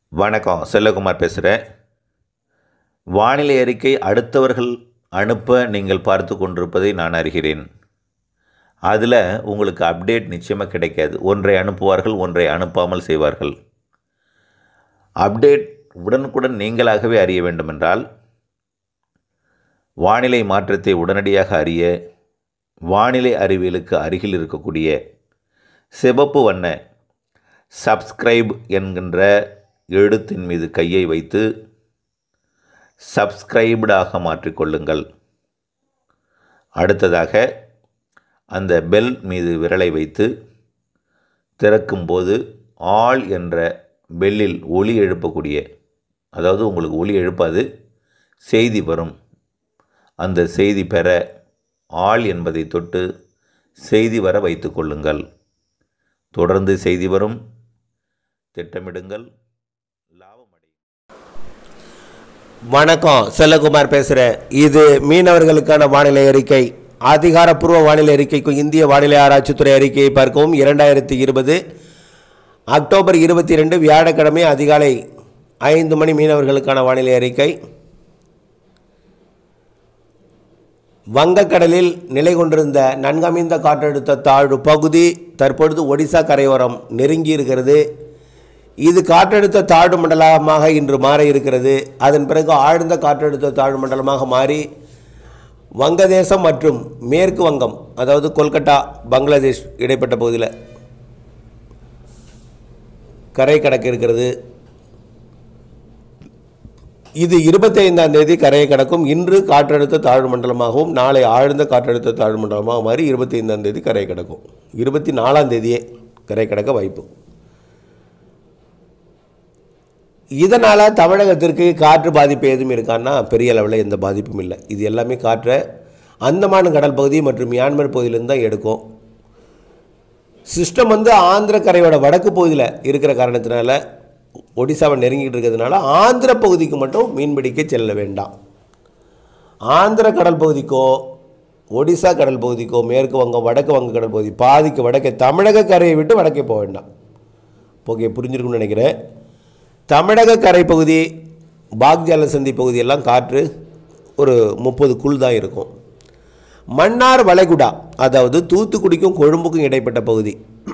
வணக்கம் செல்லகுமார் பேசுகிறேன் வானிலை அறிக்கை அடுத்தவர்கள் அனுப்ப நீங்கள் பார்த்து கொண்டிருப்பதை நான் அறிகிறேன் அதில் உங்களுக்கு அப்டேட் நிச்சயமாக கிடைக்காது ஒன்றை அனுப்புவார்கள் ஒன்றை அனுப்பாமல் செய்வார்கள் அப்டேட் உடனுக்குடன் நீங்களாகவே அறிய வேண்டுமென்றால் வானிலை மாற்றத்தை உடனடியாக அறிய வானிலை அறிவியலுக்கு அருகில் இருக்கக்கூடிய சிவப்பு வண்ண சப்ஸ்கிரைப் என்கின்ற எழுத்தின் மீது கையை வைத்து சப்ஸ்கிரைப்டாக மாற்றிக்கொள்ளுங்கள் அடுத்ததாக அந்த பெல் மீது விரலை வைத்து திறக்கும்போது ஆல் என்ற பெல்லில் ஒலி எழுப்பக்கூடிய அதாவது உங்களுக்கு ஒலி எழுப்பாது செய்தி வரும் அந்த செய்தி பெற ஆள் என்பதை தொட்டு செய்தி வர வைத்து கொள்ளுங்கள் தொடர்ந்து செய்தி வரும் திட்டமிடுங்கள் லாபம் அடையும் வணக்கம் செல்லகுமார் பேசுகிறேன் இது மீனவர்களுக்கான வானிலை அறிக்கை அதிகாரப்பூர்வ வானிலை அறிக்கைக்கும் இந்திய வானிலை ஆராய்ச்சித்துறை அறிக்கையை பார்க்கவும் இரண்டாயிரத்தி இருபது அக்டோபர் இருபத்தி ரெண்டு வியாழக்கிழமை அதிகாலை ஐந்து மணி மீனவர்களுக்கான வானிலை அறிக்கை வங்கக்கடலில் நிலை கொண்டிருந்த நன்கமைந்த காற்றழுத்த தாழ்வு பகுதி தற்பொழுது ஒடிசா கரையோரம் நெருங்கி இருக்கிறது இது காற்றழுத்த தாழ்வு மண்டலமாக இன்று மாற இருக்கிறது அதன் பிறகு ஆழ்ந்த காற்றழுத்த தாழ்வு மண்டலமாக மாறி வங்கதேசம் மற்றும் மேற்கு வங்கம் அதாவது கொல்கட்டா பங்களாதேஷ் இடைப்பட்ட பகுதியில் கரை கடக்க இருக்கிறது இது இருபத்தி ஐந்தாம் தேதி கரையை கடக்கும் இன்று காற்றழுத்த தாழ்வு மண்டலமாகவும் நாளை ஆழ்ந்த காற்றழுத்த தாழ்வு மண்டலமாக மாறி இருபத்தி ஐந்தாம் தேதி கரையை கடக்கும் இருபத்தி நாலாம் தேதியே கரை கடக்க வாய்ப்பு இதனால் தமிழகத்திற்கு காற்று பாதிப்பு எதுவும் இருக்கான்னா பெரிய அளவில் எந்த பாதிப்பும் இல்லை இது எல்லாமே காற்றை அந்தமான் கடல் பகுதி மற்றும் மியான்மர் பகுதியிலேருந்து தான் எடுக்கும் சிஸ்டம் வந்து ஆந்திர கரையோட வடக்கு பகுதியில் இருக்கிற காரணத்தினால ஒடிசாவை நெருங்கிட்டு இருக்கிறதுனால ஆந்திர பகுதிக்கு மட்டும் மீன்பிடிக்க செல்ல வேண்டாம் ஆந்திர கடல் பகுதிக்கோ ஒடிசா கடல் பகுதிக்கோ மேற்கு வங்கம் வடக்கு வங்க கடல் பகுதி பாதிக்கு வடக்கே தமிழக கரையை விட்டு வடக்கே போக வேண்டாம் ஓகே புரிஞ்சிருக்கும்னு நினைக்கிறேன் தமிழக கரை பகுதி பாக் ஜலசந்தி பகுதியெல்லாம் காற்று ஒரு முப்பதுக்குள் தான் இருக்கும் மன்னார் வளைகுடா அதாவது தூத்துக்குடிக்கும் கொழும்புக்கும் இடைப்பட்ட பகுதி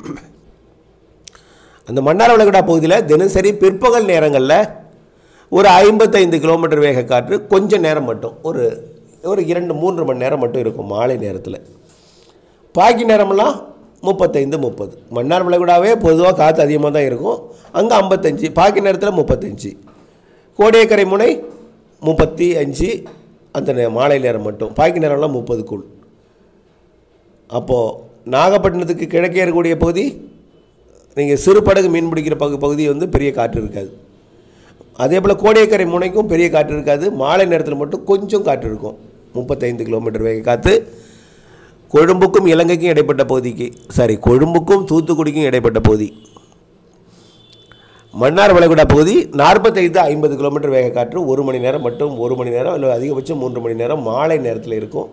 அந்த மன்னார் வளைகுடா பகுதியில் தினசரி பிற்பகல் நேரங்களில் ஒரு ஐம்பத்தைந்து கிலோமீட்டர் வேக காற்று கொஞ்சம் நேரம் மட்டும் ஒரு ஒரு இரண்டு மூன்று மணி நேரம் மட்டும் இருக்கும் மாலை நேரத்தில் பாக்கி நேரமெல்லாம் முப்பத்தைந்து முப்பது மன்னார் வளைகுடாவே பொதுவாக காற்று அதிகமாக தான் இருக்கும் அங்கே ஐம்பத்தஞ்சு பாக்கி நேரத்தில் முப்பத்தஞ்சு கோடியக்கரை முனை முப்பத்தி அஞ்சு அந்த நே- மாலை நேரம் மட்டும் பாக்கி நேரம்லாம் முப்பதுக்குள் அப்போது நாகப்பட்டினத்துக்கு கிழக்கே இருக்கக்கூடிய பகுதி நீங்கள் சிறு படகு மீன் பிடிக்கிற பகு பகுதி வந்து பெரிய காற்று இருக்காது அதே போல் கோடியக்கரை முனைக்கும் பெரிய காற்று இருக்காது மாலை நேரத்தில் மட்டும் கொஞ்சம் காற்று இருக்கும் முப்பத்தைந்து கிலோமீட்டர் வேக காற்று கொழும்புக்கும் இலங்கைக்கும் இடைப்பட்ட பகுதிக்கு சாரி கொழும்புக்கும் தூத்துக்குடிக்கும் இடைப்பட்ட பகுதி மன்னார் வளைகுடா பகுதி நாற்பத்தைந்து ஐம்பது கிலோமீட்டர் வேக காற்று ஒரு மணி நேரம் மட்டும் ஒரு மணி நேரம் இல்லை அதிகபட்சம் மூன்று மணி நேரம் மாலை நேரத்தில் இருக்கும்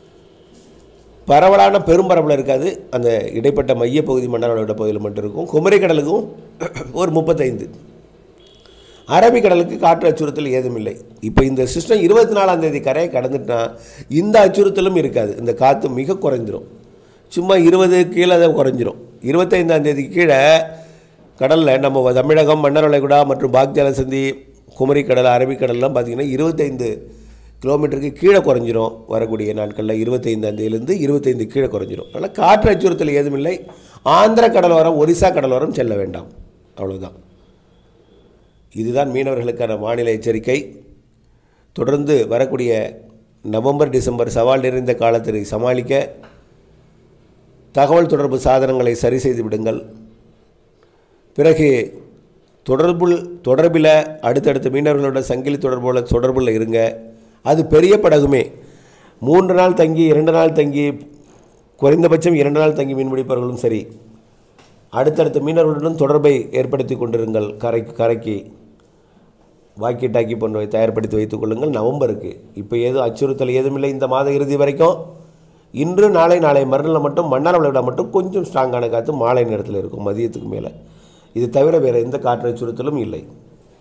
பரவலான பெரும்பரப்பில் இருக்காது அந்த இடைப்பட்ட மையப்பகுதி மன்னார் வளைகுடா பகுதியில் மட்டும் இருக்கும் குமரி கடலுக்கும் ஒரு முப்பத்தைந்து அரபிக்கடலுக்கு காற்று அச்சுறுத்தல் ஏதும் இல்லை இப்போ இந்த சிஸ்டம் இருபத்தி நாலாம் தேதி கரையை கடந்துட்டா இந்த அச்சுறுத்தலும் இருக்காது இந்த காற்று மிக குறைஞ்சிரும் சும்மா இருபது கீழே தான் குறைஞ்சிரும் இருபத்தைந்தாம் தேதி கீழே கடலில் நம்ம தமிழகம் மன்னர் வளைகுடா மற்றும் பாக் ஜலசந்தி குமரி கடல் அரபிக்கடல்லாம் பார்த்திங்கன்னா இருபத்தைந்து கிலோமீட்டருக்கு கீழே குறைஞ்சிரும் வரக்கூடிய நாட்களில் இருபத்தைந்தாம் தேதியிலேருந்து இருபத்தைந்து கீழே குறைஞ்சிரும் அதனால் காற்று அச்சுறுத்தல் ஏதும் இல்லை ஆந்திர கடலோரம் ஒரிசா கடலோரம் செல்ல வேண்டாம் அவ்வளவுதான் இதுதான் மீனவர்களுக்கான வானிலை எச்சரிக்கை தொடர்ந்து வரக்கூடிய நவம்பர் டிசம்பர் சவால் நிறைந்த காலத்தை சமாளிக்க தகவல் தொடர்பு சாதனங்களை சரி செய்து விடுங்கள் பிறகு தொடர்புள் தொடர்பில் அடுத்தடுத்த மீனவர்களோட சங்கிலி தொடர்புல தொடர்பில் இருங்க அது பெரிய படகுமே மூன்று நாள் தங்கி இரண்டு நாள் தங்கி குறைந்தபட்சம் இரண்டு நாள் தங்கி மீன்பிடிப்பவர்களும் சரி அடுத்தடுத்த மீனவர்களுடன் தொடர்பை ஏற்படுத்தி கொண்டிருங்கள் கரைக்கு கரைக்கு வாக்கி டாக்கி போன்றவை தயார்படுத்தி வைத்துக் கொள்ளுங்கள் நவம்பருக்கு இப்போ ஏதும் அச்சுறுத்தல் ஏதுமில்லை இந்த மாத இறுதி வரைக்கும் இன்று நாளை நாளை மறுநாள் மட்டும் மன்னார் விளையாட மட்டும் கொஞ்சம் ஸ்ட்ராங்கான காற்று மாலை நேரத்தில் இருக்கும் மதியத்துக்கு மேலே இது தவிர வேறு எந்த காற்று அச்சுறுத்தலும் இல்லை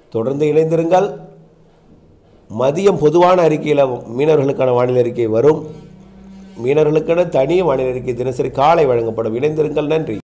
தொடர்ந்து இணைந்திருங்கள் மதியம் பொதுவான அறிக்கையில் மீனவர்களுக்கான வானிலை அறிக்கை வரும் மீனவர்களுக்கான தனி வானிலை அறிக்கை தினசரி காலை வழங்கப்படும் இணைந்திருங்கள் நன்றி